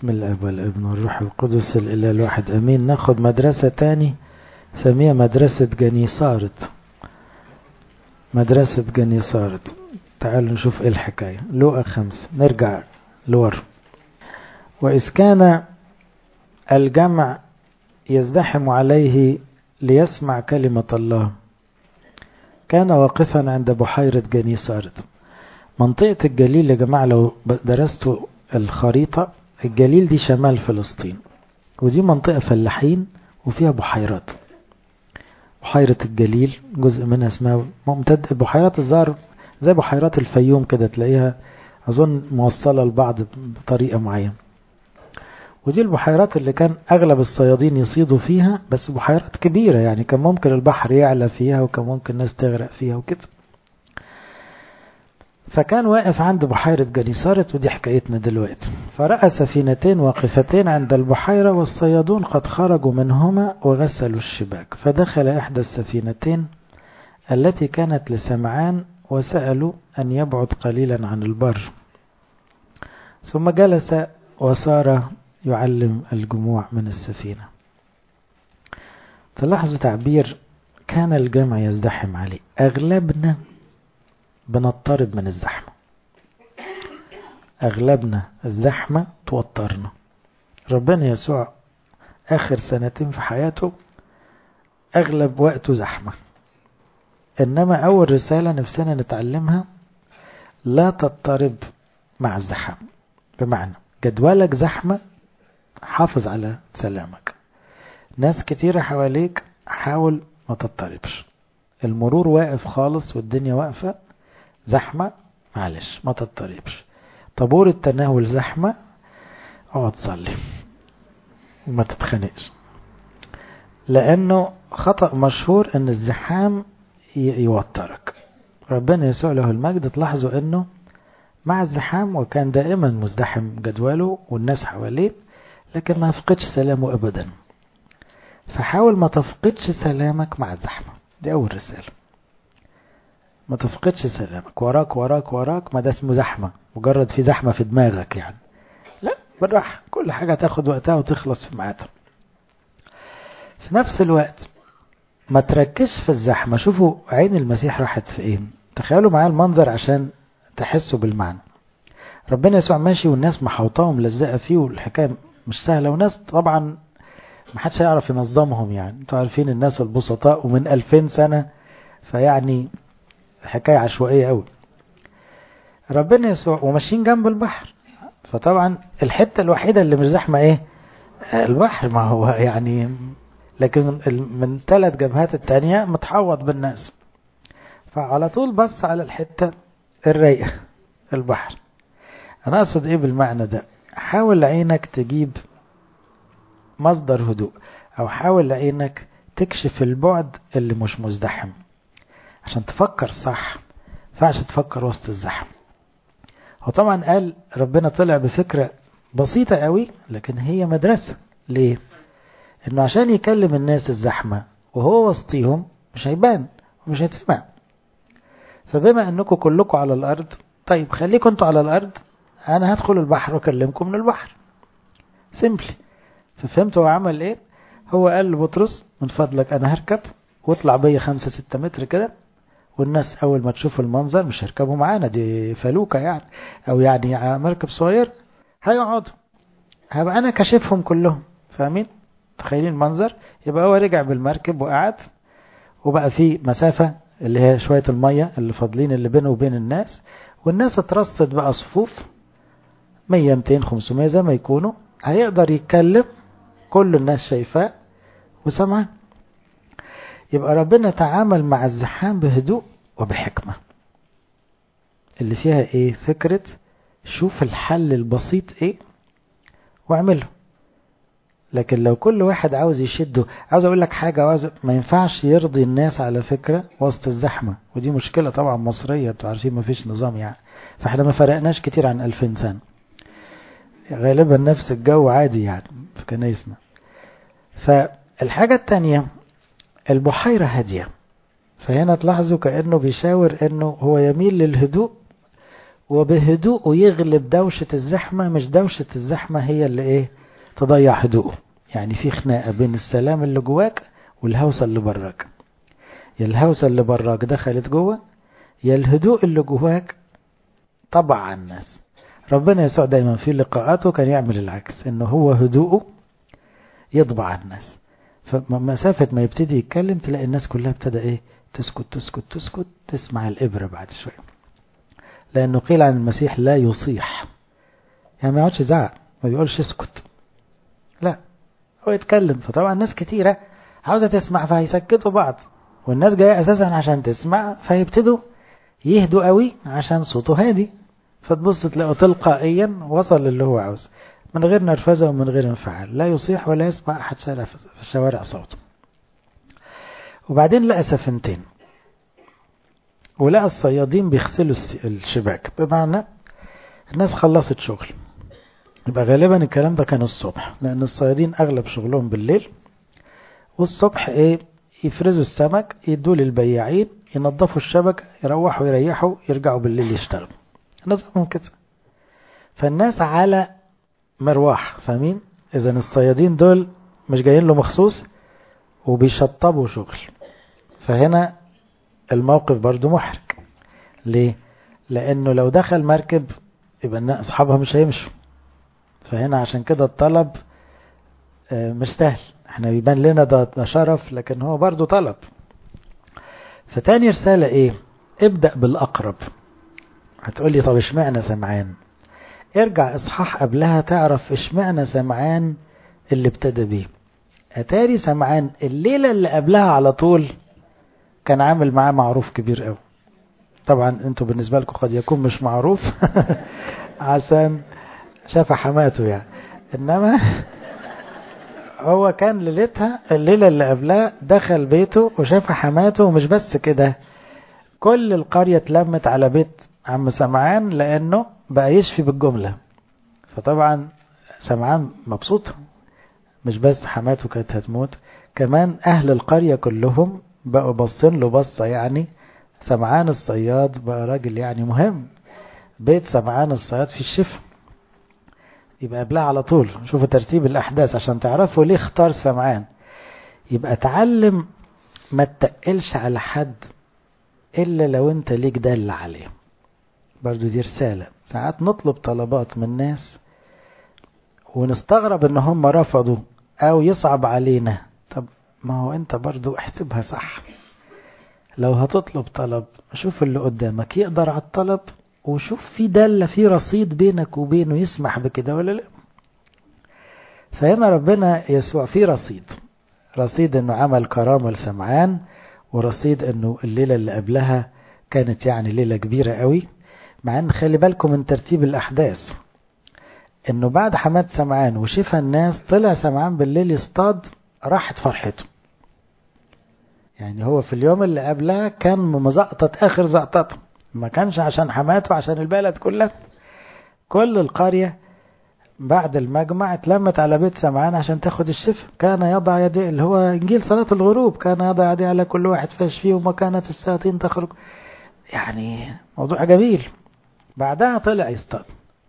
بسم الاب والابن والروح القدس الاله الواحد امين ناخد مدرسة تاني سميها مدرسة جنيسارت مدرسة جنيسارت تعالوا نشوف ايه الحكاية لوقا خمسة نرجع لور وإذ كان الجمع يزدحم عليه ليسمع كلمة الله كان واقفا عند بحيرة جنيسارت منطقة الجليل يا جماعة لو درستوا الخريطة الجليل دي شمال فلسطين ودي منطقة فلاحين وفيها بحيرات بحيرة الجليل جزء منها اسمها ممتد بحيرات الزهر زي بحيرات الفيوم كده تلاقيها أظن موصلة لبعض بطريقة معينة ودي البحيرات اللي كان أغلب الصيادين يصيدوا فيها بس بحيرات كبيرة يعني كان ممكن البحر يعلى فيها وكان ممكن الناس تغرق فيها وكده فكان واقف عند بحيرة جنيسارت ودي حكايتنا دلوقتي فرأى سفينتين واقفتين عند البحيرة والصيادون قد خرجوا منهما وغسلوا الشباك فدخل إحدى السفينتين التي كانت لسمعان وسألوا أن يبعد قليلا عن البر ثم جلس وصار يعلم الجموع من السفينة تلاحظوا تعبير كان الجمع يزدحم عليه أغلبنا بنضطرب من الزحمة أغلبنا الزحمة توترنا ربنا يسوع آخر سنتين في حياته أغلب وقته زحمة إنما أول رسالة نفسنا نتعلمها لا تضطرب مع الزحام بمعنى جدولك زحمة حافظ على سلامك ناس كتيرة حواليك حاول ما تضطربش المرور واقف خالص والدنيا واقفة زحمة معلش ما تضطربش طابور التناول زحمة اقعد صلي وما تتخنقش لأنه خطأ مشهور أن الزحام يوترك ربنا يسوع له المجد تلاحظوا أنه مع الزحام وكان دائما مزدحم جدوله والناس حواليه لكن ما يفقدش سلامه أبدا فحاول ما تفقدش سلامك مع الزحمة دي أول رسالة ما تفقدش سلامك وراك وراك وراك ما ده اسمه زحمة مجرد في زحمة في دماغك يعني لا بالراحة كل حاجة تاخد وقتها وتخلص في ميعادها في نفس الوقت ما تركزش في الزحمة شوفوا عين المسيح راحت في ايه تخيلوا معايا المنظر عشان تحسوا بالمعنى ربنا يسوع ماشي والناس محوطاه وملزقة فيه والحكاية مش سهلة وناس طبعا ما حدش هيعرف ينظمهم يعني انتوا عارفين الناس البسطاء ومن 2000 سنة فيعني حكاية عشوائية قوي ربنا يسوع وماشيين جنب البحر فطبعا الحتة الوحيدة اللي مش زحمة ايه البحر ما هو يعني لكن من ثلاث جبهات التانية متحوط بالناس فعلى طول بص على الحتة الرايقة البحر انا اقصد ايه بالمعنى ده حاول عينك تجيب مصدر هدوء او حاول عينك تكشف البعد اللي مش مزدحم عشان تفكر صح فعش تفكر وسط الزحمة هو طبعا قال ربنا طلع بفكرة بسيطة قوي لكن هي مدرسة ليه انه عشان يكلم الناس الزحمة وهو وسطيهم مش هيبان ومش هيتسمع فبما انكم كلكم على الارض طيب خليكم انتوا على الارض انا هدخل البحر واكلمكم من البحر سيمبلي ففهمتوا هو عمل ايه هو قال لبطرس من فضلك انا هركب واطلع بيا خمسة ستة متر كده والناس اول ما تشوف المنظر مش هيركبوا معانا دي فلوكة يعني او يعني مركب صغير هيقعدوا هبقى انا كاشفهم كلهم فاهمين تخيلين المنظر يبقى هو رجع بالمركب وقعد وبقى في مسافة اللي هي شوية المية اللي فاضلين اللي بينه وبين الناس والناس اترصد بقى صفوف 100 200 500 زي ما يكونوا هيقدر يتكلم كل الناس شايفاه وسمعاه يبقى ربنا تعامل مع الزحام بهدوء وبحكمة اللي فيها ايه فكرة شوف الحل البسيط ايه واعمله لكن لو كل واحد عاوز يشده عاوز اقول لك حاجة عاوز ما ينفعش يرضي الناس على فكرة وسط الزحمة ودي مشكلة طبعا مصرية انتوا عارفين ما فيش نظام يعني فاحنا ما فرقناش كتير عن 2000 سنة غالبا نفس الجو عادي يعني في كنايسنا فالحاجة التانية البحيرة هادية فهنا تلاحظوا كأنه بيشاور أنه هو يميل للهدوء وبهدوءه يغلب دوشة الزحمة مش دوشة الزحمة هي اللي ايه تضيع هدوءه يعني في خناقة بين السلام اللي جواك والهوسة اللي براك يا الهوسة اللي براك دخلت جوه يا الهدوء اللي جواك طبع على الناس ربنا يسوع دايما في لقاءاته كان يعمل العكس انه هو هدوءه يطبع على الناس فمسافة ما يبتدي يتكلم تلاقي الناس كلها ابتدى ايه تسكت تسكت تسكت تسمع الإبرة بعد شوية لأنه قيل عن المسيح لا يصيح يعني ما يقعدش يزعق ما بيقولش اسكت لا هو يتكلم فطبعا ناس كتيرة عاوزة تسمع فهيسكتوا بعض والناس جاية أساسا عشان تسمع فيبتدوا يهدوا قوي عشان صوته هادي فتبص تلاقوا تلقائيا وصل للي هو عاوز من غير نرفزة ومن غير انفعال لا يصيح ولا يسمع أحد شارع في الشوارع صوته وبعدين لقى سفينتين ولقى الصيادين بيغسلوا الشباك بمعنى الناس خلصت شغل يبقى غالبا الكلام ده كان الصبح لأن الصيادين أغلب شغلهم بالليل والصبح إيه يفرزوا السمك يدوا للبياعين ينظفوا الشبكة يروحوا يريحوا يرجعوا بالليل يشتغلوا نظامهم كده فالناس على مرواح فاهمين إذا الصيادين دول مش جايين له مخصوص وبيشطبوا شغل فهنا الموقف برضو محرج ليه لانه لو دخل مركب يبقى اصحابها مش هيمشوا فهنا عشان كده الطلب مش سهل احنا بيبان لنا ده شرف لكن هو برضو طلب فتاني رسالة ايه ابدأ بالاقرب هتقولي طب اشمعنى سمعان ارجع اصحاح قبلها تعرف اشمعنى سمعان اللي ابتدى بيه اتاري سمعان الليلة اللي قبلها على طول كان عامل معاه معروف كبير قوي طبعا انتوا بالنسبة لكم قد يكون مش معروف عشان شاف حماته يعني انما هو كان ليلتها الليلة اللي قبلها دخل بيته وشاف حماته ومش بس كده كل القرية اتلمت على بيت عم سمعان لانه بقى يشفي بالجملة فطبعا سمعان مبسوط مش بس حماته كانت هتموت كمان اهل القرية كلهم بقوا باصين له بصة يعني سمعان الصياد بقى راجل يعني مهم بيت سمعان الصياد في الشفا يبقى قبلها على طول شوفوا ترتيب الأحداث عشان تعرفوا ليه اختار سمعان يبقى تعلم ما تتقلش على حد إلا لو أنت ليك دل عليه برضو دي رسالة ساعات نطلب طلبات من ناس ونستغرب ان هم رفضوا او يصعب علينا طب ما هو انت برضو احسبها صح لو هتطلب طلب شوف اللي قدامك يقدر على الطلب وشوف في دالة في رصيد بينك وبينه يسمح بكده ولا لا فهنا ربنا يسوع في رصيد رصيد انه عمل كرامة لسمعان ورصيد انه الليلة اللي قبلها كانت يعني ليلة كبيرة قوي مع ان خلي بالكم من ترتيب الاحداث انه بعد حماد سمعان وشفى الناس طلع سمعان بالليل يصطاد راحت فرحته يعني هو في اليوم اللي قبلها كان مزقطط اخر زقطته ما كانش عشان حماته عشان البلد كلها كل القرية بعد المجمع اتلمت على بيت سمعان عشان تاخد الشفاء كان يضع يديه اللي هو انجيل صلاة الغروب كان يضع يديه على كل واحد فيشفيه وما كانت الساطين تخرج يعني موضوع جميل بعدها طلع يصطاد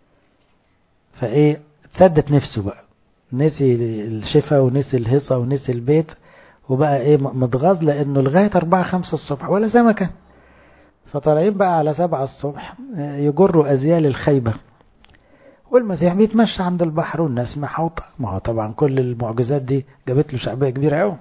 فايه اتسدت نفسه بقى نسي الشفا ونسي الهصة ونسي البيت وبقى ايه متغاظ لانه لغاية اربعة خمسة الصبح ولا سمكة فطالعين بقى على سبعة الصبح يجروا ازيال الخيبة والمسيح بيتمشى عند البحر والناس محوطة ما هو طبعا كل المعجزات دي جابت له شعبية كبيرة قوي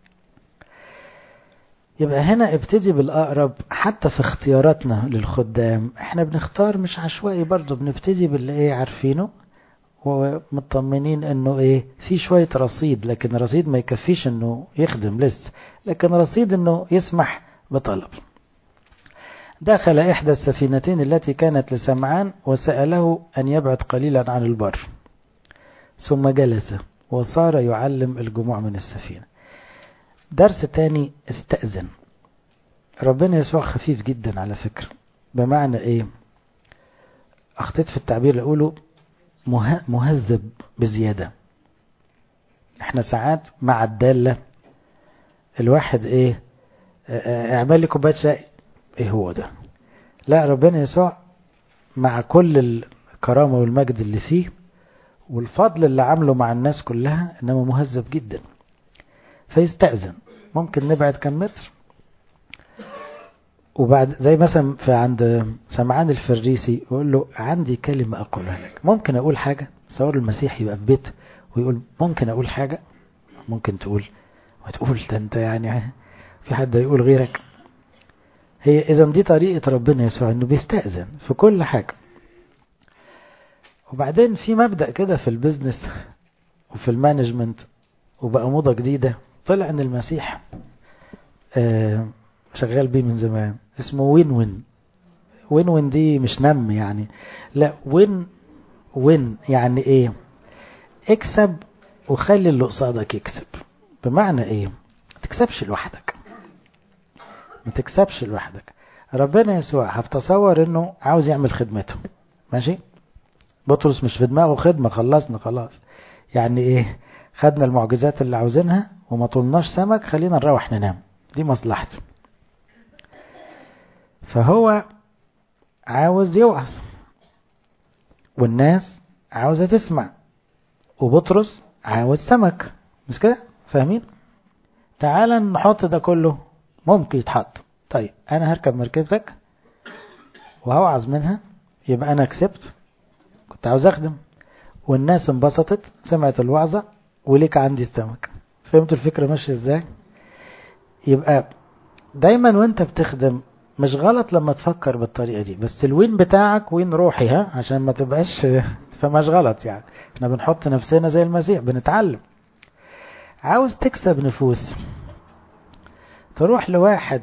يبقى هنا ابتدي بالأقرب حتى في اختياراتنا للخدام احنا بنختار مش عشوائي برضو بنبتدي باللي ايه عارفينه ومطمنين انه ايه في شوية رصيد لكن رصيد ما يكفيش انه يخدم لسه لكن رصيد انه يسمح بطلب دخل إحدى السفينتين التي كانت لسمعان وسأله أن يبعد قليلا عن البر ثم جلس وصار يعلم الجموع من السفينة درس تاني استأذن ربنا يسوع خفيف جدا على فكرة بمعنى ايه اخطيت في التعبير اللي اقوله مه... مهذب بزيادة احنا ساعات مع الدالة الواحد ايه اعمل لي كوبايه شاي ايه هو ده لا ربنا يسوع مع كل الكرامة والمجد اللي فيه والفضل اللي عامله مع الناس كلها إنما مهذب جدا فيستأذن ممكن نبعد كم متر وبعد زي مثلا في عند سمعان الفريسي يقول له عندي كلمة أقولها لك ممكن أقول حاجة صور المسيح يبقى في بيت ويقول ممكن أقول حاجة ممكن تقول وتقول ده أنت يعني في حد يقول غيرك هي إذا دي طريقة ربنا يسوع إنه بيستأذن في كل حاجة وبعدين في مبدأ كده في البيزنس وفي المانجمنت وبقى موضة جديدة طلع إن المسيح آه شغال بيه من زمان اسمه وين وين وين وين دي مش نم يعني لا وين وين يعني ايه اكسب وخلي اللي قصادك يكسب بمعنى ايه ما تكسبش لوحدك ما تكسبش لوحدك ربنا يسوع هتصور انه عاوز يعمل خدمته ماشي بطرس مش في دماغه خدمة خلصنا خلاص يعني ايه خدنا المعجزات اللي عاوزينها وما طولناش سمك خلينا نروح ننام دي مصلحته فهو عاوز يوعظ والناس عاوزة تسمع وبطرس عاوز سمك مش كده فاهمين تعال نحط ده كله ممكن يتحط طيب انا هركب مركبتك وهوعظ منها يبقى انا كسبت كنت عاوز اخدم والناس انبسطت سمعت الوعظة وليك عندي السمك فهمتوا الفكرة ماشية ازاي يبقى دايما وانت بتخدم مش غلط لما تفكر بالطريقة دي بس الوين بتاعك وين روحي ها عشان ما تبقاش فمش غلط يعني احنا بنحط نفسنا زي المسيح بنتعلم عاوز تكسب نفوس تروح لواحد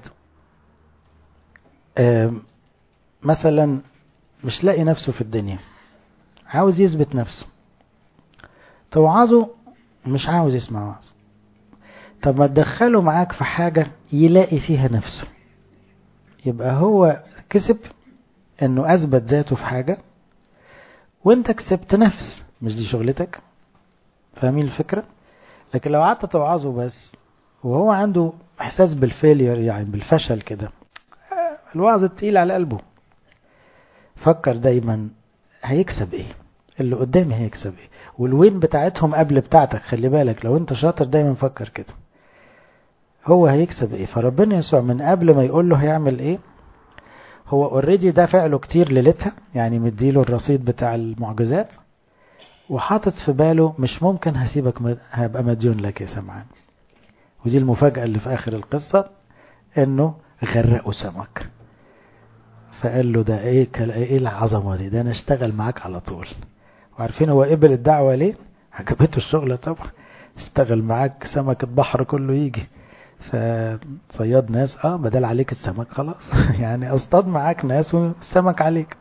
مثلا مش لاقي نفسه في الدنيا عاوز يثبت نفسه توعظه مش عاوز يسمع وعظ طب ما تدخله معاك في حاجة يلاقي فيها نفسه يبقى هو كسب انه اثبت ذاته في حاجة وانت كسبت نفس مش دي شغلتك فاهمين الفكرة لكن لو قعدت توعظه بس وهو عنده احساس بالفيلير يعني بالفشل كده الوعظ تقيل على قلبه فكر دايما هيكسب ايه اللي قدامي هيكسب ايه والوين بتاعتهم قبل بتاعتك خلي بالك لو انت شاطر دايما فكر كده هو هيكسب ايه فربنا يسوع من قبل ما يقول له هيعمل ايه هو اوريدي دافع له كتير ليلتها يعني مديله الرصيد بتاع المعجزات وحاطط في باله مش ممكن هسيبك مد... هبقى مديون لك يا سمعان ودي المفاجأة اللي في آخر القصة انه غرقوا سمك فقال له ده ايه كل... ايه العظمة دي ده انا اشتغل معاك على طول وعارفين هو قبل الدعوة ليه عجبته الشغلة طبعا اشتغل معاك سمك البحر كله يجي فصياد ناس اه بدل عليك السمك خلاص يعني اصطاد معاك ناس والسمك عليك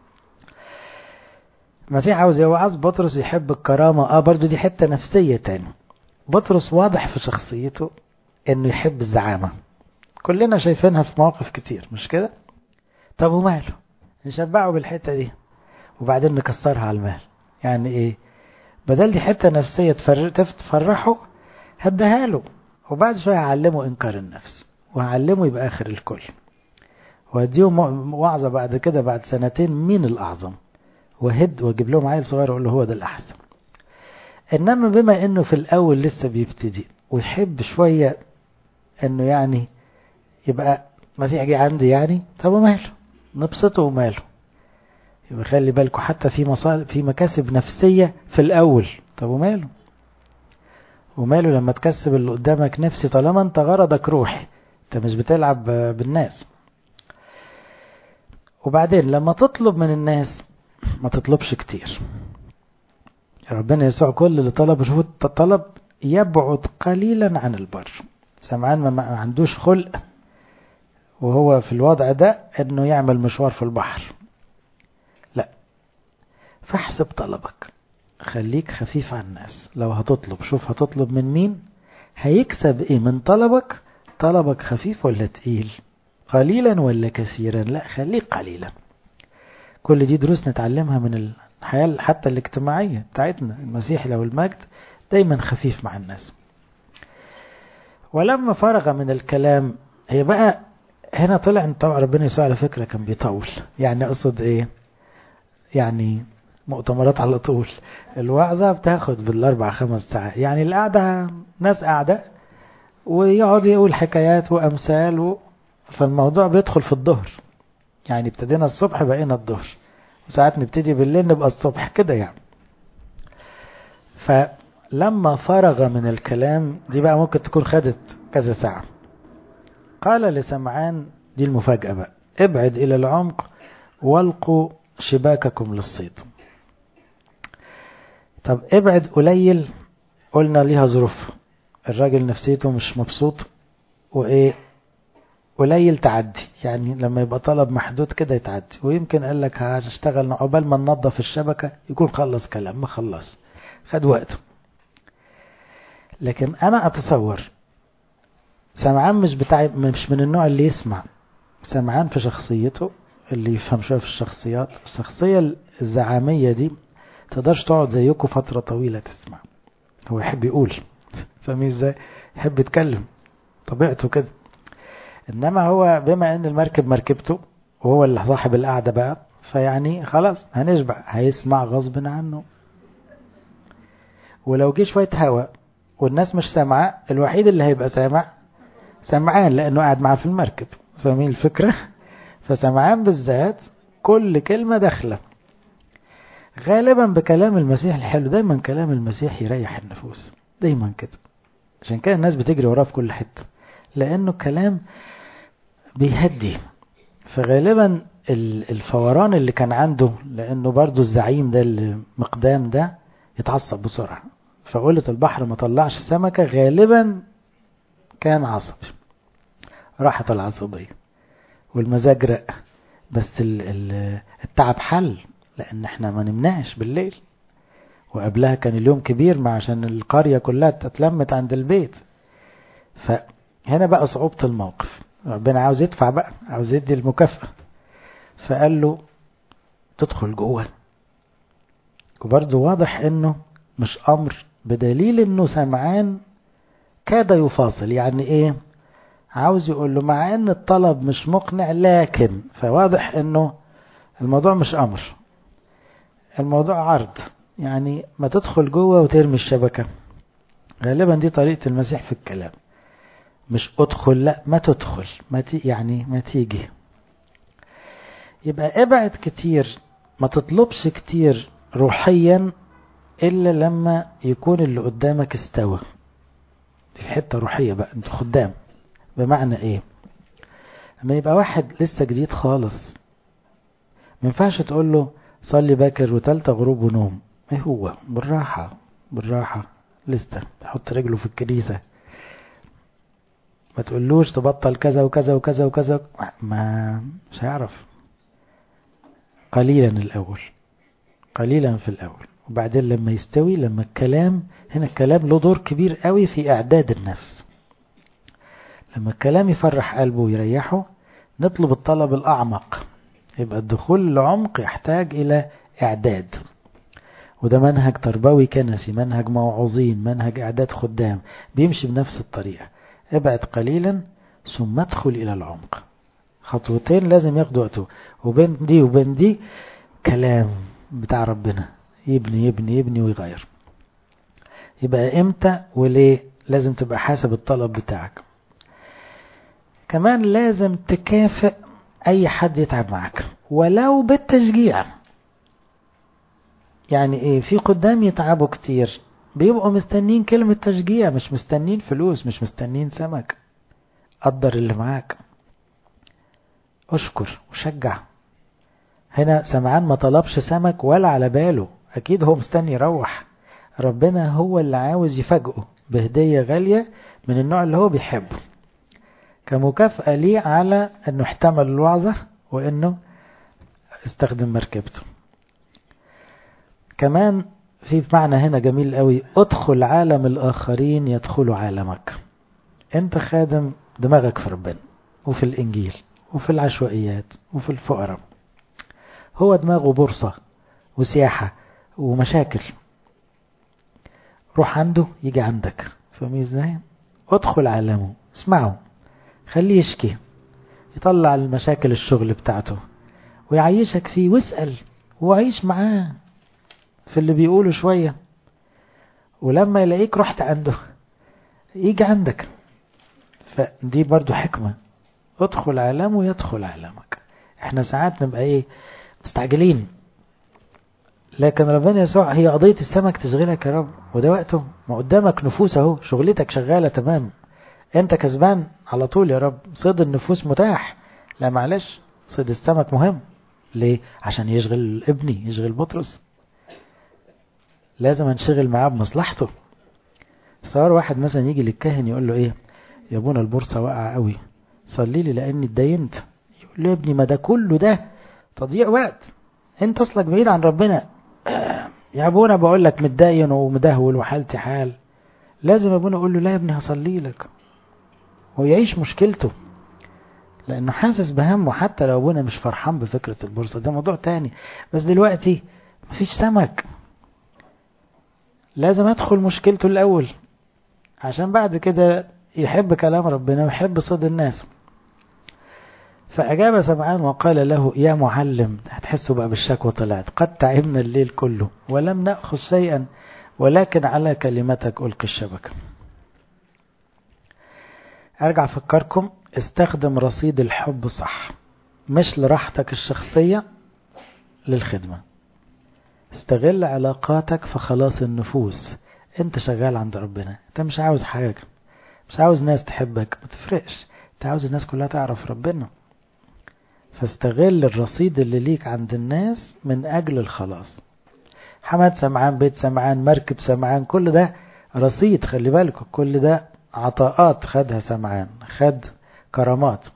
المسيح عاوز يوعظ بطرس يحب الكرامة اه برضو دي حتة نفسية تاني بطرس واضح في شخصيته انه يحب الزعامة كلنا شايفينها في مواقف كتير مش كده طب وماله نشبعه بالحتة دي وبعدين نكسرها على المال يعني ايه بدل دي حتة نفسية تفرحه هديها له وبعد شوية هعلمه إنكار النفس وهعلمه يبقى آخر الكل وأديهم وعظة بعد كده بعد سنتين مين الأعظم وهد واجيب لهم عيل صغير أقول له هو ده الأحسن إنما بما إنه في الأول لسه بيبتدي ويحب شوية إنه يعني يبقى مسيح جه عندي يعني طب وماله نبسطه وماله يبقى خلي بالكم حتى في مصال في مكاسب نفسية في الأول طب وماله وماله لما تكسب اللي قدامك نفسي طالما انت غرضك روحي انت مش بتلعب بالناس وبعدين لما تطلب من الناس ما تطلبش كتير ربنا يسوع كل اللي طلب شوف الطلب يبعد قليلا عن البر سمعان ما عندوش خلق وهو في الوضع ده انه يعمل مشوار في البحر لا فاحسب طلبك خليك خفيف على الناس لو هتطلب شوف هتطلب من مين هيكسب ايه من طلبك طلبك خفيف ولا تقيل قليلا ولا كثيرا لا خليك قليلا كل دي دروس نتعلمها من الحياة حتى الاجتماعية بتاعتنا المسيح لو المجد دايما خفيف مع الناس ولما فرغ من الكلام هي بقى هنا طلع طبعا ربنا يسوع على فكرة كان بيطول يعني اقصد ايه يعني مؤتمرات على طول الوعظة بتاخد بالاربع خمس ساعات يعني القعدة ناس قاعدة ويقعد يقول حكايات وامثال و... فالموضوع بيدخل في الظهر يعني ابتدينا الصبح بقينا الظهر وساعات نبتدي بالليل نبقى الصبح كده يعني فلما فرغ من الكلام دي بقى ممكن تكون خدت كذا ساعة قال لسمعان دي المفاجأة بقى ابعد إلى العمق والقوا شباككم للصيد طب ابعد قليل قلنا ليها ظروف الراجل نفسيته مش مبسوط وايه قليل تعدي يعني لما يبقى طلب محدود كده يتعدي ويمكن قال لك هنشتغل عقبال ما ننظف الشبكة يكون خلص كلام ما خلص خد وقته لكن انا اتصور سمعان مش بتاع مش من النوع اللي يسمع سمعان في شخصيته اللي يفهم شويه في الشخصيات الشخصيه الزعاميه دي تقدرش تقعد زيكم فتره طويله تسمع هو يحب يقول فاهمين ازاي يحب يتكلم طبيعته كده انما هو بما ان المركب مركبته وهو اللي صاحب القعده بقى فيعني خلاص هنشبع هيسمع غصب عنه ولو جه شويه هوا والناس مش سامعه الوحيد اللي هيبقى سامع سمعان لانه قاعد معاه في المركب فاهمين الفكره فسمعان بالذات كل كلمه داخله غالبا بكلام المسيح الحلو دايما كلام المسيح يريح النفوس دايما كده عشان كده الناس بتجري وراه في كل حته لانه كلام بيهدي فغالبا الفوران اللي كان عنده لانه برضو الزعيم ده المقدام ده يتعصب بسرعه فقولة البحر ما طلعش سمكة غالبا كان عصبي راحت العصبية والمزاج رق بس التعب حل لان احنا ما نمناش بالليل وقبلها كان اليوم كبير مع عشان القرية كلها اتلمت عند البيت فهنا بقى صعوبة الموقف ربنا عاوز يدفع بقى عاوز يدي المكافأة فقال له تدخل جوه وبرضه واضح انه مش امر بدليل انه سمعان كاد يفاصل يعني ايه عاوز يقول له مع ان الطلب مش مقنع لكن فواضح انه الموضوع مش امر الموضوع عرض يعني ما تدخل جوه وترمي الشبكة غالبا دي طريقة المسيح في الكلام مش ادخل لا ما تدخل ما تي يعني ما تيجي يبقى ابعد كتير ما تطلبش كتير روحيا الا لما يكون اللي قدامك استوى دي حتة روحية بقى انت خدام بمعنى ايه لما يبقى واحد لسه جديد خالص ما ينفعش تقول له صلي باكر وتالتة غروب ونوم ايه هو بالراحة بالراحة لسه يحط رجله في الكنيسة ما تقولوش تبطل كذا وكذا وكذا وكذا ما مش هيعرف قليلا الأول قليلا في الأول وبعدين لما يستوي لما الكلام هنا الكلام له دور كبير قوي في إعداد النفس لما الكلام يفرح قلبه ويريحه نطلب الطلب الأعمق يبقى الدخول لعمق يحتاج إلى إعداد وده منهج تربوي كنسي منهج موعظين منهج إعداد خدام بيمشي بنفس الطريقة ابعد قليلا ثم ادخل إلى العمق خطوتين لازم ياخدوا وقته وبين دي وبين دي كلام بتاع ربنا يبني يبني يبني ويغير يبقى امتى وليه لازم تبقى حاسب الطلب بتاعك كمان لازم تكافئ اي حد يتعب معك ولو بالتشجيع يعني ايه في قدام يتعبوا كتير بيبقوا مستنين كلمة تشجيع مش مستنين فلوس مش مستنين سمك قدر اللي معاك اشكر وشجع هنا سمعان ما طلبش سمك ولا على باله اكيد هو مستني يروح ربنا هو اللي عاوز يفاجئه بهدية غالية من النوع اللي هو بيحبه كمكافأة ليه على انه احتمل الوعظة وانه استخدم مركبته كمان في معنى هنا جميل قوي ادخل عالم الاخرين يدخلوا عالمك انت خادم دماغك في ربنا وفي الانجيل وفي العشوائيات وفي الفقراء هو دماغه بورصة وسياحة ومشاكل روح عنده يجي عندك فاهمين ازاي ادخل عالمه اسمعه خليه يشكي يطلع المشاكل الشغل بتاعته ويعيشك فيه واسأل وعيش معاه في اللي بيقوله شوية ولما يلاقيك رحت عنده يجي عندك فدي برضو حكمة ادخل عالمه يدخل عالمك احنا ساعات نبقى ايه مستعجلين لكن ربنا يسوع هي قضية السمك تشغلك يا رب وده وقته ما قدامك نفوس اهو شغلتك شغالة تمام انت كسبان على طول يا رب صيد النفوس متاح لا معلش صيد السمك مهم ليه عشان يشغل ابني يشغل بطرس لازم انشغل معاه بمصلحته صار واحد مثلا يجي للكاهن يقول له ايه يا ابونا البورصة واقعة قوي صلي لي لاني اتدينت يقول له يا ابني ما ده كله ده تضييع وقت انت اصلك بعيد عن ربنا يا ابونا بقول لك متدين ومدهول وحالتي حال لازم ابونا اقول له لا يا ابني هصلي لك ويعيش مشكلته لانه حاسس بهمه حتى لو ابونا مش فرحان بفكرة البورصة ده موضوع تاني بس دلوقتي مفيش سمك لازم ادخل مشكلته الاول عشان بعد كده يحب كلام ربنا ويحب صد الناس فأجاب سمعان وقال له يا معلم هتحسوا بقى بالشكوى طلعت قد تعبنا الليل كله ولم نأخذ شيئا ولكن على كلمتك ألقي الشبكة أرجع أفكركم استخدم رصيد الحب صح مش لراحتك الشخصية للخدمة استغل علاقاتك في خلاص النفوس انت شغال عند ربنا انت مش عاوز حاجة مش عاوز ناس تحبك ما تفرقش انت عاوز الناس كلها تعرف ربنا فاستغل الرصيد اللي ليك عند الناس من أجل الخلاص حماد سمعان بيت سمعان مركب سمعان كل ده رصيد خلي بالكم كل ده عطاءات خدها سمعان خد كرامات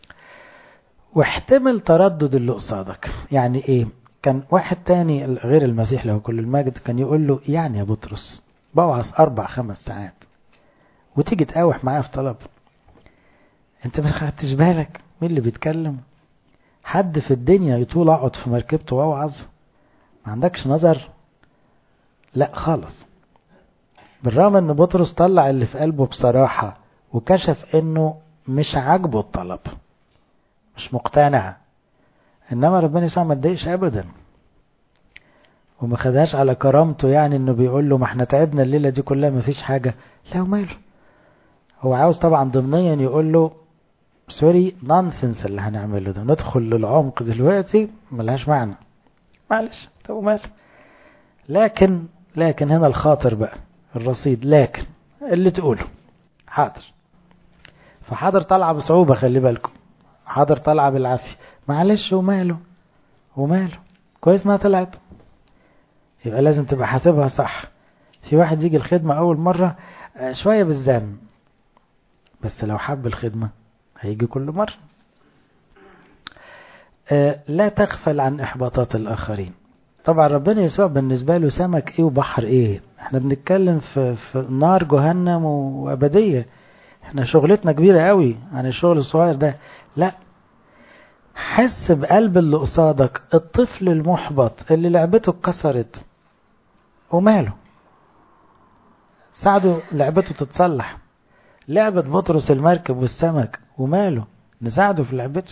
واحتمل تردد اللي قصادك يعني ايه كان واحد تاني غير المسيح له كل المجد كان يقول له يعني يا بطرس بوعظ أربع خمس ساعات وتيجي تقاوح معايا في طلب انت ما خدتش بالك مين اللي بيتكلم حد في الدنيا يطول اقعد في مركبته واوعظ ما عندكش نظر لا خالص بالرغم ان بطرس طلع اللي في قلبه بصراحة وكشف انه مش عاجبه الطلب مش مقتنع انما ربنا يسوع ما اتضايقش ابدا وما خدهاش على كرامته يعني انه بيقول له ما احنا تعبنا الليله دي كلها ما فيش حاجه لا وماله هو عاوز طبعا ضمنيا يقول له سوري نونسنس اللي هنعمله ده ندخل للعمق دلوقتي ملهاش معنى معلش طب وماله لكن لكن هنا الخاطر بقى الرصيد لكن اللي تقوله حاضر فحاضر طالعه بصعوبه خلي بالكم حاضر طالعه بالعافيه معلش وماله وماله كويس انها طلعت يبقى لازم تبقى حاسبها صح في واحد يجي الخدمة أول مرة شوية بالزن بس لو حب الخدمة هيجي كل مرة لا تغفل عن إحباطات الآخرين طبعا ربنا يسوع بالنسبة له سمك إيه وبحر إيه احنا بنتكلم في, في نار جهنم وأبدية احنا شغلتنا كبيرة قوي عن الشغل الصغير ده لا حس بقلب اللي قصادك الطفل المحبط اللي لعبته اتكسرت وماله ساعده لعبته تتصلح لعبة بطرس المركب والسمك وماله نساعده في لعبته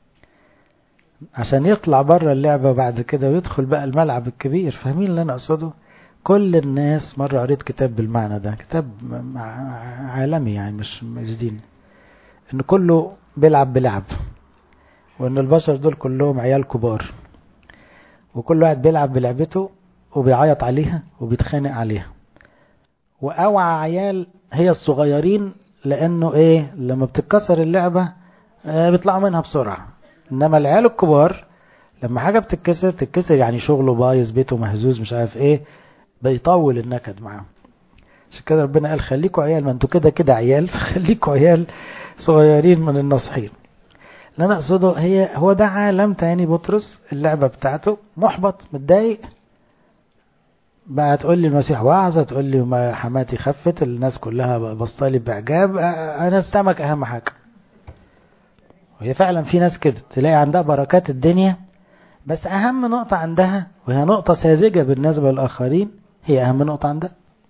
عشان يطلع بره اللعبة بعد كده ويدخل بقى الملعب الكبير فاهمين اللي انا اقصده كل الناس مرة قريت كتاب بالمعنى ده كتاب عالمي يعني مش مش ديني ان كله بيلعب بلعب وان البشر دول كلهم عيال كبار وكل واحد بيلعب بلعبته وبيعيط عليها وبيتخانق عليها واوعى عيال هي الصغيرين لانه ايه لما بتتكسر اللعبة آه بيطلعوا منها بسرعة انما العيال الكبار لما حاجة بتتكسر تتكسر يعني شغله بايظ بيته مهزوز مش عارف ايه بيطول النكد معاهم عشان كده ربنا قال خليكوا عيال ما انتوا كده كده عيال فخليكوا عيال صغيرين من الناصحين اللي انا اقصده هي هو ده عالم تاني بطرس اللعبة بتاعته محبط متضايق بقى تقول لي المسيح وعظة تقول لي ما حماتي خفت الناس كلها بصالي باعجاب انا السمك اهم حاجة وهي فعلا في ناس كده تلاقي عندها بركات الدنيا بس اهم نقطة عندها وهي نقطة ساذجة بالنسبة للآخرين هي اهم نقطة عندها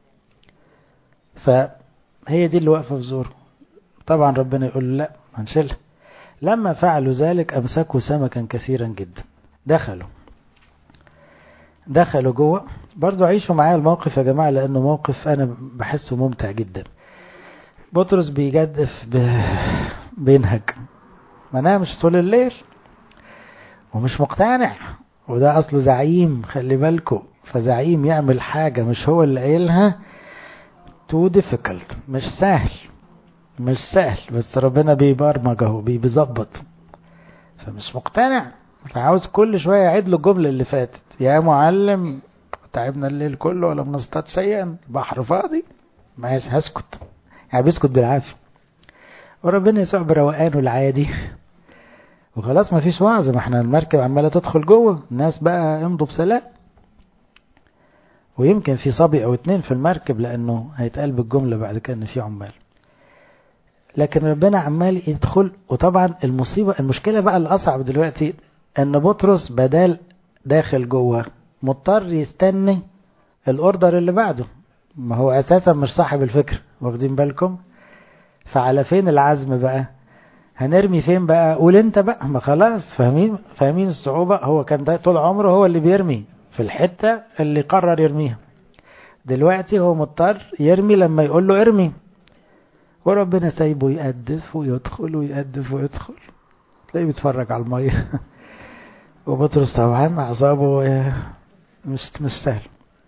فهي دي اللي واقفة في زوره طبعا ربنا يقول لا هنشيلها لما فعلوا ذلك أمسكوا سمكا كثيرا جدا دخلوا دخلوا جوه برضو عيشوا معايا الموقف يا جماعة لأنه موقف أنا بحسه ممتع جدا بطرس بيجدف ب... بينهج ما نامش طول الليل ومش مقتنع وده أصله زعيم خلي بالكم فزعيم يعمل حاجة مش هو اللي قايلها تو difficult مش سهل مش سهل بس ربنا بيبرمج اهو بيظبط فمش مقتنع فعاوز كل شوية يعيد له الجملة اللي فاتت يا معلم تعبنا الليل كله ولم نصطاد شيئا بحر فاضي ما هسكت يعني بيسكت بالعافية وربنا يسوع بروقانه العادي وخلاص ما فيش وعظ ما احنا المركب عمالة تدخل جوه الناس بقى يمضوا بسلام ويمكن في صبي او اتنين في المركب لانه هيتقال بالجملة بعد كده ان في عمال لكن ربنا عمال يدخل وطبعا المصيبة المشكلة بقى الأصعب دلوقتي أن بطرس بدال داخل جوه مضطر يستني الأوردر اللي بعده ما هو أساسا مش صاحب الفكر واخدين بالكم فعلى فين العزم بقى هنرمي فين بقى قول انت بقى ما خلاص فاهمين فاهمين الصعوبة هو كان ده طول عمره هو اللي بيرمي في الحتة اللي قرر يرميها دلوقتي هو مضطر يرمي لما يقول له ارمي وربنا سايبه يقدف ويدخل ويقدف ويدخل تلاقيه بيتفرج على المية وبطرس طبعا أعصابه مش مش سهل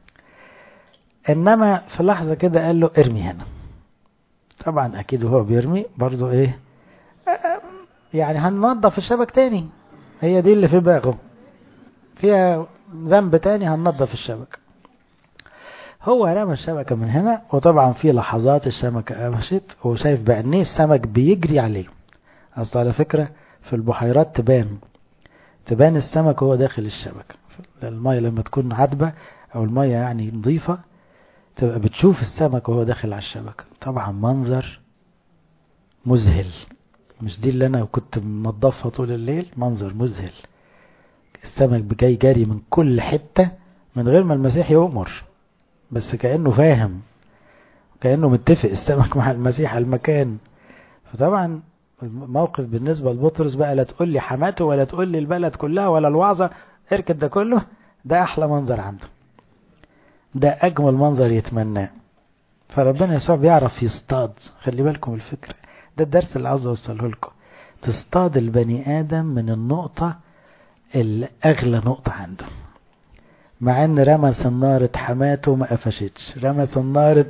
إنما في لحظة كده قال له ارمي هنا طبعا أكيد وهو بيرمي برضو إيه يعني هننظف الشبك تاني هي دي اللي في دماغه فيها ذنب تاني هننظف الشبك هو رمى الشبكة من هنا وطبعا في لحظات السمكة قفشت وشايف بعينيه السمك بيجري عليه أصل على فكرة في البحيرات تبان تبان السمك وهو داخل الشبكة المية لما تكون عذبة أو المية يعني نظيفة تبقى بتشوف السمك وهو داخل على الشبكة طبعا منظر مذهل مش دي اللي أنا كنت منظفها طول الليل منظر مذهل السمك جاي جاري من كل حتة من غير ما المسيح يؤمر بس كأنه فاهم كأنه متفق السمك مع المسيح على المكان فطبعا الموقف بالنسبة لبطرس بقى لا تقول لي حماته ولا تقول لي البلد كلها ولا الوعظة اركد ده كله ده أحلى منظر عنده ده أجمل منظر يتمناه فربنا يسوع بيعرف يصطاد خلي بالكم الفكرة ده الدرس اللي عاوز أوصله لكم تصطاد البني آدم من النقطة الأغلى نقطة عنده مع ان رمى صنارة حماته ما قفشتش رمى صنارة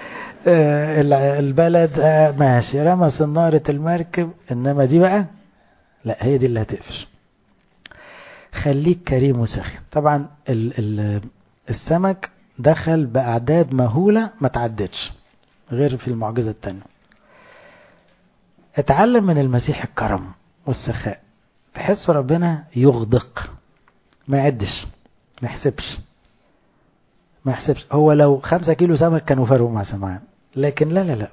البلد ماشي رمى صنارة المركب انما دي بقى لا هي دي اللي هتقفش خليك كريم وسخي طبعا ال ال السمك دخل بأعداد مهولة ما تعدتش غير في المعجزة التانية اتعلم من المسيح الكرم والسخاء تحس ربنا يغدق ما يعدش ما يحسبش ما يحسبش هو لو خمسة كيلو سمك كانوا فرقوا مع سمعان لكن لا لا لا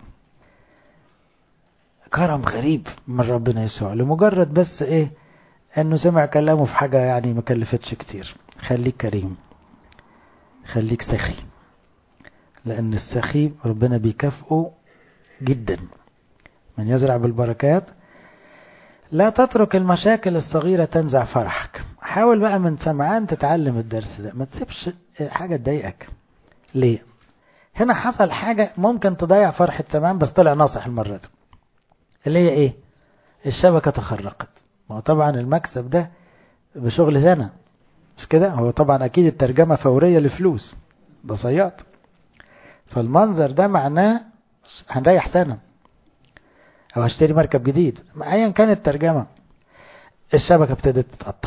كرم غريب من ربنا يسوع لمجرد بس ايه انه سمع كلامه في حاجة يعني ما كلفتش كتير خليك كريم خليك سخي لان السخي ربنا بيكافئه جدا من يزرع بالبركات لا تترك المشاكل الصغيرة تنزع فرحك حاول بقى من سمعان تتعلم الدرس ده ما تسيبش حاجة تضايقك ليه هنا حصل حاجة ممكن تضيع فرحة سمعان بس طلع ناصح المرة دي اللي هي ايه الشبكة تخرقت ما هو طبعا المكسب ده بشغل سنة مش كده هو طبعا اكيد الترجمة فورية لفلوس ده صياد فالمنظر ده معناه هنريح سنة او هشتري مركب جديد ايا كانت الترجمة الشبكة ابتدت تتقطع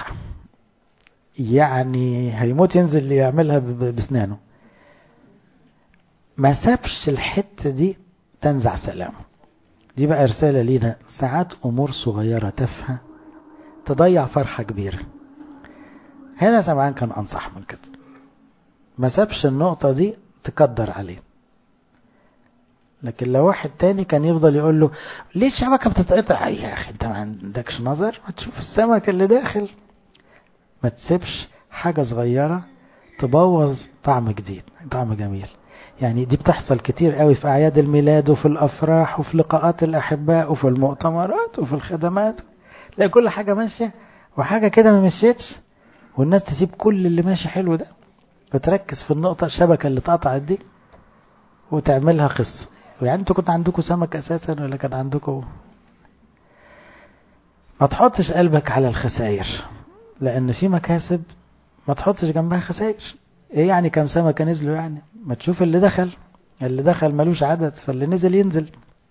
يعني هيموت ينزل يعملها بسنانه ما سابش الحتة دي تنزع سلامه دي بقى رسالة لينا ساعات أمور صغيرة تافهة تضيع فرحة كبيرة هنا سمعان كان أنصح من كده ما سابش النقطة دي تقدر عليه لكن لو واحد تاني كان يفضل يقول له ليه الشبكة بتتقطع يا أخي أنت ما عندكش نظر ما تشوف السمك اللي داخل ما تسيبش حاجة صغيرة تبوظ طعم جديد طعم جميل يعني دي بتحصل كتير قوي في أعياد الميلاد وفي الأفراح وفي لقاءات الأحباء وفي المؤتمرات وفي الخدمات تلاقي كل حاجة ماشية وحاجة كده ما مشيتش والناس تسيب كل اللي ماشي حلو ده بتركز في النقطة الشبكة اللي اتقطعت دي وتعملها قصة يعني انتوا كنت عندكم سمك اساسا ولا كان عندكم ما تحطش قلبك على الخسائر لان في مكاسب ما تحطش جنبها خسائر ايه يعني كم سمكة نزلوا يعني ما تشوف اللي دخل اللي دخل ملوش عدد فاللي نزل ينزل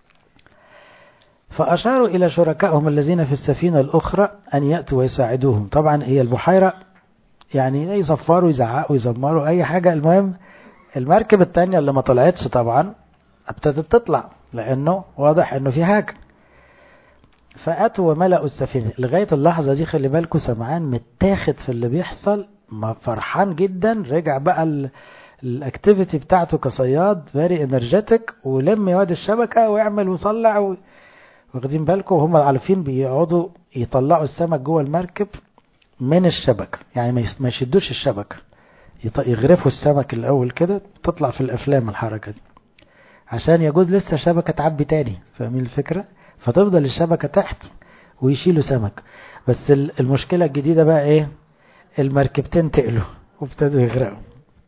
فأشاروا إلى شركائهم الذين في السفينة الأخرى أن يأتوا ويساعدوهم طبعا هي البحيرة يعني يصفروا يزعقوا يزمروا أي حاجة المهم المركب التانية اللي ما طلعتش طبعا ابتدت تطلع لأنه واضح أنه في حاجة فأتوا وملأوا السفينة لغاية اللحظة دي خلي بالكم سمعان متاخد في اللي بيحصل فرحان جدا رجع بقى الاكتيفيتي بتاعته كصياد فيري انرجيتك ولم يواد الشبكة ويعمل ويصلع و... واخدين بالكم وهم عارفين بيقعدوا يطلعوا السمك جوه المركب من الشبكة يعني ما يشدوش الشبكة يغرفوا السمك الأول كده تطلع في الأفلام الحركة دي عشان يجوز لسه الشبكة تعبي تاني فاهمين الفكرة فتفضل الشبكة تحت ويشيلوا سمك بس المشكلة الجديدة بقى ايه المركبتين تقلوا وابتدوا يغرقوا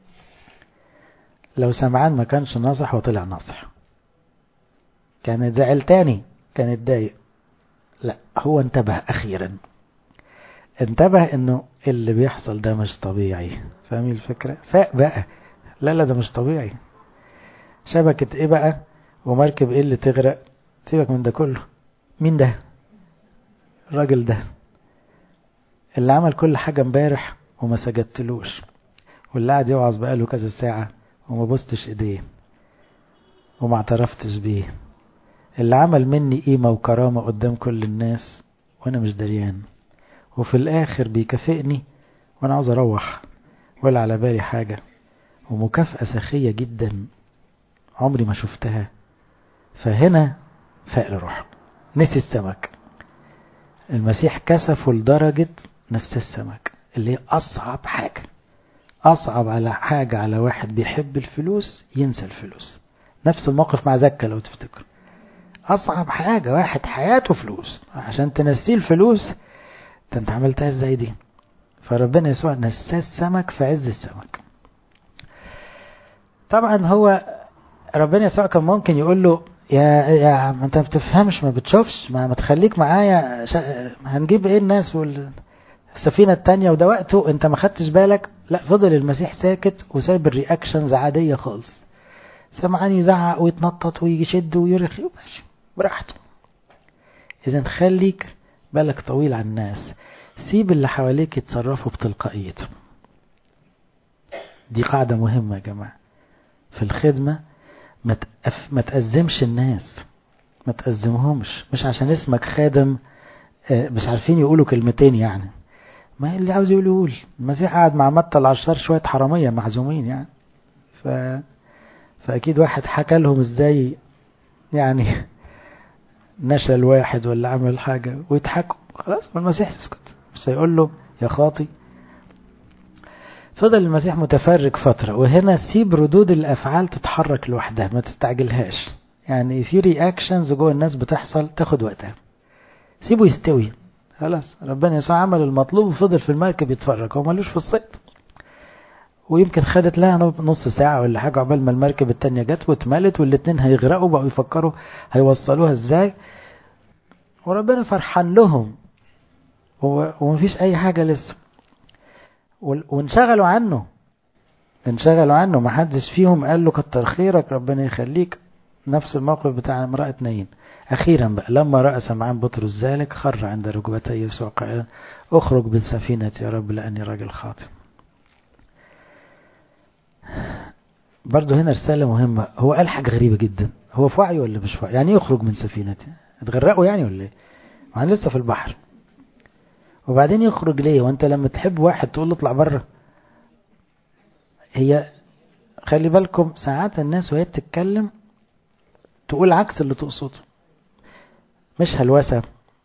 لو سمعان ما كانش ناصح وطلع ناصح كان زعل تاني كان اتضايق لا هو انتبه اخيرا انتبه انه اللي بيحصل ده مش طبيعي فاهمين الفكرة فاق بقى لا لا ده مش طبيعي شبكة ايه بقى ومركب ايه اللي تغرق سيبك من ده كله مين ده الراجل ده اللي عمل كل حاجة امبارح وما سجدتلوش واللي قاعد يوعظ بقاله كذا ساعة وما بصتش ايديه وما اعترفتش بيه اللي عمل مني قيمة وكرامة قدام كل الناس وانا مش دريان وفي الاخر بيكافئني وانا عاوز اروح ولا على بالي حاجة ومكافأة سخية جدا عمري ما شفتها فهنا فاق روح نسي السمك المسيح كسفه لدرجة نسي السمك اللي هي أصعب حاجة أصعب على حاجة على واحد بيحب الفلوس ينسى الفلوس نفس الموقف مع زكا لو تفتكر أصعب حاجة واحد حياته فلوس عشان تنسيه الفلوس ده انت عملتها ازاي دي فربنا يسوع نساه السمك في عز السمك طبعا هو ربنا يسوع كان ممكن يقول له يا يا ما انت ما بتفهمش ما بتشوفش ما, ما تخليك معايا شا... هنجيب ايه الناس والسفينه التانية وده وقته انت ما خدتش بالك لا فضل المسيح ساكت وسايب الرياكشنز عاديه خالص سمعان يزعق ويتنطط ويشد ويرخي وماشي براحته اذا خليك بالك طويل على الناس سيب اللي حواليك يتصرفوا بتلقائيتهم دي قاعدة مهمة يا جماعة في الخدمة ما تأف... ما تأزمش الناس ما تأزمهمش مش عشان اسمك خادم مش عارفين يقولوا كلمتين يعني ما اللي عاوز يقول يقول المسيح قاعد مع متى العشار شوية حرامية معزومين يعني ف... فأكيد واحد حكى لهم ازاي يعني نشل واحد ولا عمل حاجة ويضحكوا خلاص المسيح يسكت مش هيقول له يا خاطي فضل المسيح متفرج فترة وهنا سيب ردود الأفعال تتحرك لوحدها ما تستعجلهاش يعني في رياكشنز جوه الناس بتحصل تاخد وقتها سيبه يستوي خلاص ربنا يسوع عمل المطلوب وفضل في المركب يتفرج هو ملوش في الصيد ويمكن خدت لها نص ساعة ولا حاجة عقبال ما المركب التانية جت واتملت والاتنين هيغرقوا بقوا يفكروا هيوصلوها ازاي وربنا فرحان لهم ومفيش اي حاجة لسه وانشغلوا عنه انشغلوا عنه ما حدش فيهم قال له كتر خيرك ربنا يخليك نفس الموقف بتاع امرأة نايين أخيرا بقى لما رأى سمعان بطرس ذلك خر عند ركبتي يسوع قائلا اخرج بالسفينة يا رب لأني راجل خاطئ برضه هنا رسالة مهمة هو قال حاجة غريبة جدا هو في وعي ولا مش في وعي يعني يخرج من سفينتي اتغرقوا يعني ولا ايه ما لسه في البحر وبعدين يخرج ليه وانت لما تحب واحد تقول له اطلع بره هي خلي بالكم ساعات الناس وهي بتتكلم تقول عكس اللي تقصده مش هلوسة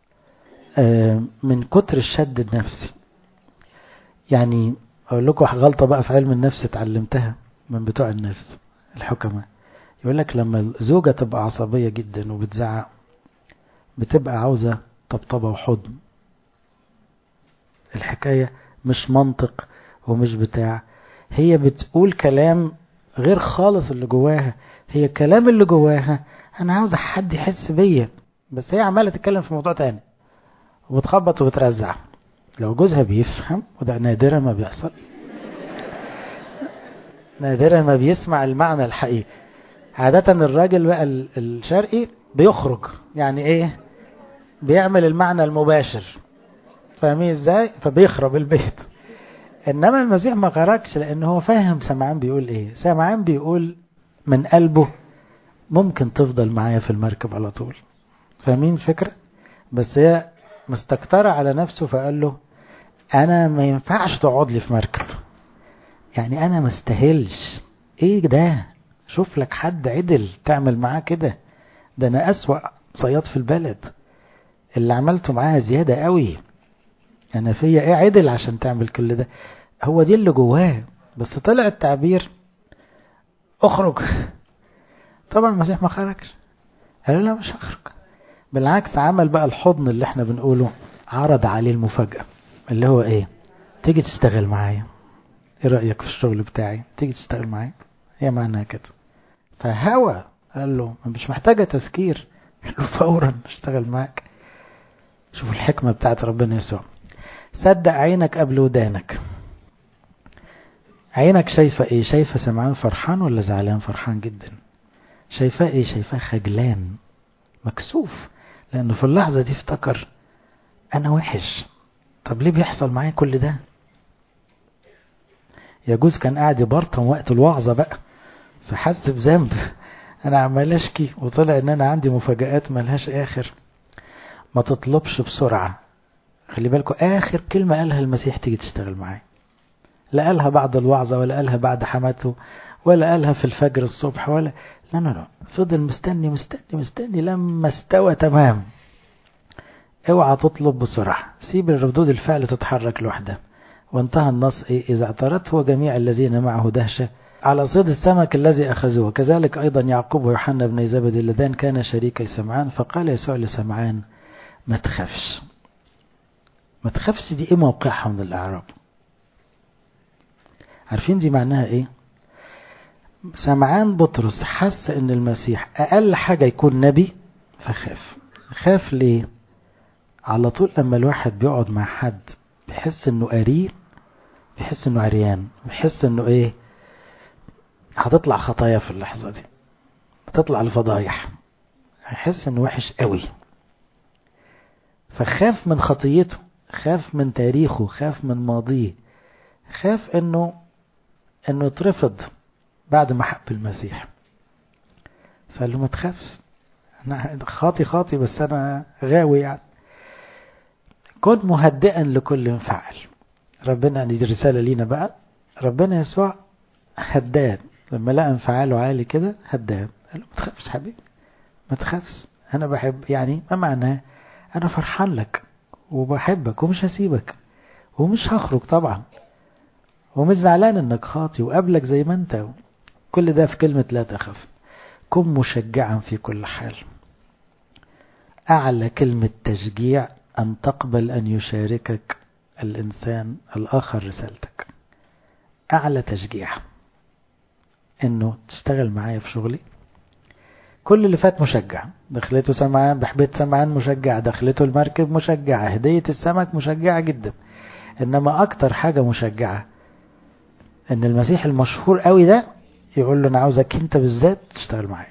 من كتر الشد النفسي يعني اقول لكم غلطة بقى في علم النفس اتعلمتها من بتوع النفس الحكماء يقول لك لما الزوجة تبقى عصبية جدا وبتزعق بتبقى عاوزة طبطبة وحضن الحكاية مش منطق ومش بتاع هي بتقول كلام غير خالص اللي جواها هي الكلام اللي جواها انا عاوز حد يحس بيا بس هي عماله تتكلم في موضوع تاني وبتخبط وبترزع لو جوزها بيفهم وده نادرا ما بيحصل نادرا ما بيسمع المعنى الحقيقي عادة الراجل بقى الشرقي بيخرج يعني ايه بيعمل المعنى المباشر فاهمين ازاي فبيخرب البيت انما المسيح ما خرجش لان هو فاهم سمعان بيقول ايه سمعان بيقول من قلبه ممكن تفضل معايا في المركب على طول فاهمين الفكرة بس هي مستكترة على نفسه فقال له انا ما ينفعش تقعد لي في مركب يعني انا ما استاهلش ايه ده شوف لك حد عدل تعمل معاه كده ده انا اسوأ صياد في البلد اللي عملته معاها زيادة قوي انا فيا ايه عدل عشان تعمل كل ده هو دي اللي جواه بس طلع التعبير اخرج طبعا المسيح ما خرجش قال لا مش هخرج بالعكس عمل بقى الحضن اللي احنا بنقوله عرض عليه المفاجأة اللي هو ايه تيجي تشتغل معايا ايه رأيك في الشغل بتاعي تيجي تشتغل معايا هي معناها كده فهوى قال له مش محتاجة تذكير قال له فورا اشتغل معاك شوف الحكمة بتاعت ربنا يسوع صدق عينك قبل ودانك عينك شايفة ايه شايفة سمعان فرحان ولا زعلان فرحان جدا شايفاه ايه شايفاه خجلان مكسوف لانه في اللحظة دي افتكر انا وحش طب ليه بيحصل معايا كل ده يجوز كان قاعد يبرطم وقت الوعظة بقى فحس بذنب انا عمال اشكي وطلع ان انا عندي مفاجآت ملهاش اخر ما تطلبش بسرعة خلي بالكوا اخر كلمة قالها المسيح تيجي تشتغل معايا لا قالها بعد الوعظة ولا قالها بعد حماته ولا قالها في الفجر الصبح ولا لا لا لا فضل مستني مستني مستني لما استوى تمام اوعى تطلب بسرعة سيب ردود الفعل تتحرك لوحدها وانتهى النص إيه إذا اعترته جميع الذين معه دهشة على صيد السمك الذي أخذوه كذلك أيضا يعقوب ويوحنا بن زبد اللذان كان شريكي سمعان فقال يسوع لسمعان ما تخافش ما تخافش دي ايه موقعها من الأعراب عارفين دي معناها ايه سمعان بطرس حس ان المسيح اقل حاجة يكون نبي فخاف خاف ليه على طول لما الواحد بيقعد مع حد بيحس انه قريب بيحس انه عريان بيحس انه ايه هتطلع خطايا في اللحظة دي هتطلع الفضايح هيحس انه وحش قوي فخاف من خطيته خاف من تاريخه خاف من ماضيه خاف انه انه اترفض بعد ما حب المسيح فقال له ما تخافش انا خاطي خاطي بس انا غاوي يعني كن مهدئا لكل انفعال ربنا دي رسالة لينا بقى ربنا يسوع هداد لما لقى انفعاله عالي كده هداد قال له ما تخافش حبيبي ما تخافش انا بحب يعني ما معناه انا فرحان لك وبحبك ومش هسيبك ومش هخرج طبعا ومش زعلان انك خاطي وقابلك زي ما انت كل ده في كلمة لا تخف كن مشجعا في كل حال أعلى كلمة تشجيع أن تقبل أن يشاركك الإنسان الآخر رسالتك أعلى تشجيع إنه تشتغل معايا في شغلي كل اللي فات مشجع دخلته سمعان بحبيت سمعان مشجع دخلته المركب مشجعة هدية السمك مشجعة جدا إنما أكتر حاجة مشجعة إن المسيح المشهور قوي ده يقول له أنا عاوزك أنت بالذات تشتغل معايا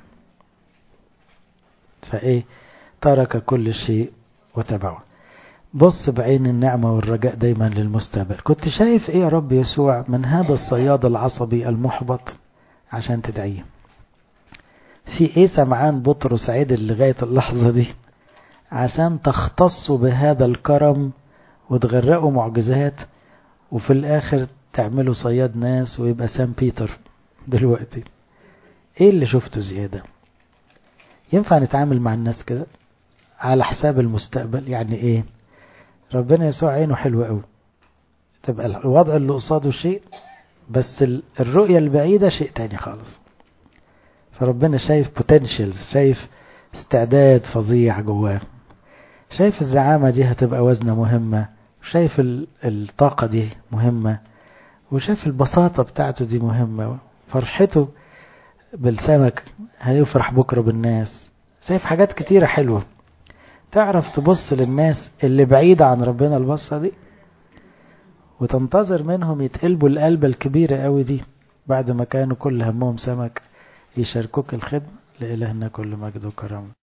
فإيه ترك كل شيء وتبعه بص بعين النعمة والرجاء دايما للمستقبل كنت شايف ايه يا رب يسوع من هذا الصياد العصبي المحبط عشان تدعيه في ايه سمعان بطرس عدل لغاية اللحظة دي عشان تختصوا بهذا الكرم وتغرقوا معجزات وفي الاخر تعملوا صياد ناس ويبقى سان بيتر دلوقتي ايه اللي شفته زيادة ينفع نتعامل مع الناس كده على حساب المستقبل يعني ايه ربنا يسوع عينه حلوة قوي تبقى الوضع اللي قصاده شيء بس الرؤية البعيدة شيء تاني خالص فربنا شايف بوتنشلز شايف استعداد فظيع جواه شايف الزعامة دي هتبقى وزنة مهمة شايف الطاقة دي مهمة وشاف البساطة بتاعته دي مهمة فرحته بالسمك هيفرح بكرة بالناس شايف حاجات كتيرة حلوة تعرف تبص للناس اللي بعيدة عن ربنا البصة دي وتنتظر منهم يتقلبوا القلبة الكبيرة قوي دي بعد ما كانوا كل همهم سمك يشاركوك الخدمة لإلهنا كل مجد وكرم